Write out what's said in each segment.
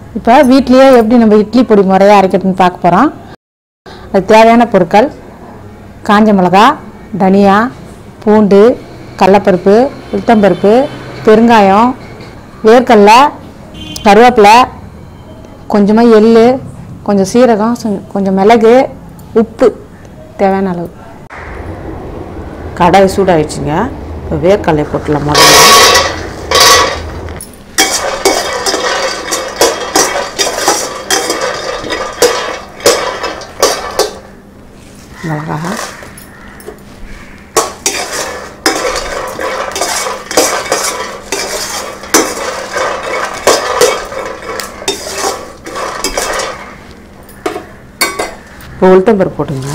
இப்போ வீட்லேயே எப்படி நம்ம இட்லி பொடி முறையாக அரைக்கிறதுன்னு பார்க்க போகிறோம் அது தேவையான பொருட்கள் காஞ்ச மிளகா தனியா பூண்டு கடலப்பருப்பு உளுத்தம்பருப்பு பெருங்காயம் வேர்க்கடலை கருவேப்பிலை கொஞ்சமாக எள் கொஞ்சம் சீரகம் சொ- கொஞ்சம் மிளகு உப்பு தேவையான அளவு கடாய் சூடாயிடுச்சுங்க இப்போ வேர்க்கடலை போட்டுலாம் முதல்ல மிளகா இப்போ உளுத்தம்பருப்பு போட்டுங்க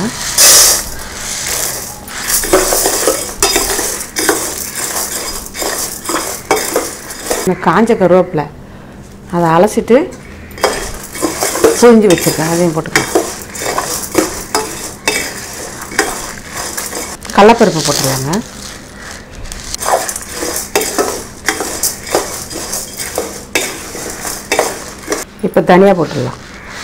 இந்த காஞ்ச கருவேப்பிலை அதை அலசிட்டு புழிஞ்சு வச்சுருக்கேன் அதையும் போட்டுக்கலாம் கடலப்பருப்பு போட்டுக்கலாங்க இப்போ தனியாக போட்டுடலாம்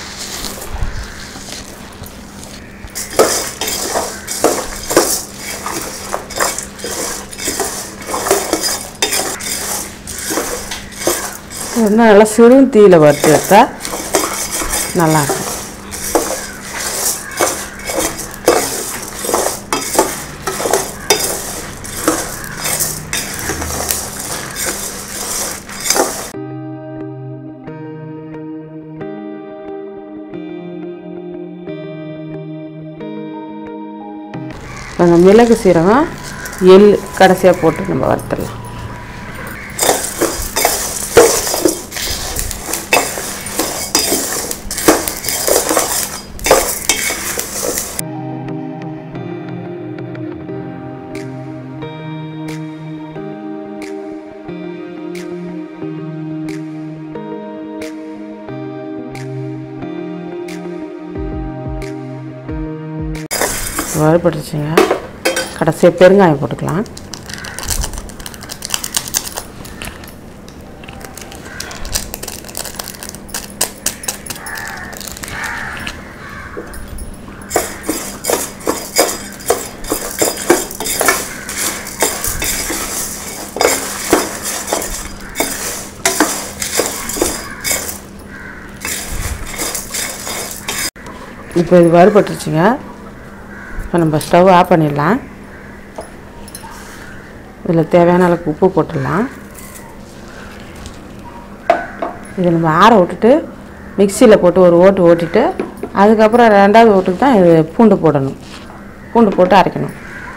இது வந்து நல்லா சிறு தீயில வறுத்து எடுத்தா நல்லா இருக்கும் அந்த மிளகு சீரகம் எள் கடைசியாக போட்டு நம்ம வறுத்துடலாம் வறுபட்டுச்சுங்க கடைசியாக பெருங்காயம் போட்டுக்கலாம் இப்போ இது வறுபட்டுருச்சுங்க இப்போ நம்ம ஸ்டவ் ஆஃப் பண்ணிடலாம் இதில் தேவையான அளவுக்கு உப்பு போட்டுடலாம் இதை நம்ம ஆற விட்டுட்டு மிக்சியில் போட்டு ஒரு ஓட்டு ஓட்டிட்டு அதுக்கப்புறம் ரெண்டாவது ஓட்டுக்கு தான் இது பூண்டு போடணும் பூண்டு போட்டு அரைக்கணும்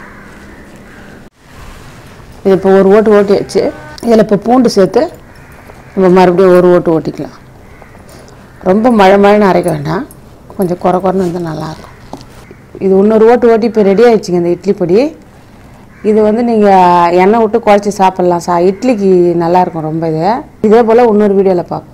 இது இப்போ ஒரு ஓட்டு ஓட்டி வச்சு இதில் இப்போ பூண்டு சேர்த்து நம்ம மறுபடியும் ஒரு ஓட்டு ஓட்டிக்கலாம் ரொம்ப மழை மழைன்னு அரைக்க வேண்டாம் கொஞ்சம் குறை குறைன்னு இருந்தால் நல்லாயிருக்கும் இது இன்னொரு ஓட்டு ஓட்டி இப்போ ரெடி ஆயிடுச்சுங்க இந்த இட்லி பொடி இது வந்து நீங்கள் எண்ணெய் விட்டு குழச்சி சாப்பிட்லாம் சா இட்லிக்கு நல்லாயிருக்கும் ரொம்ப இது இதே போல் இன்னொரு வீடியோவில் பார்ப்போம்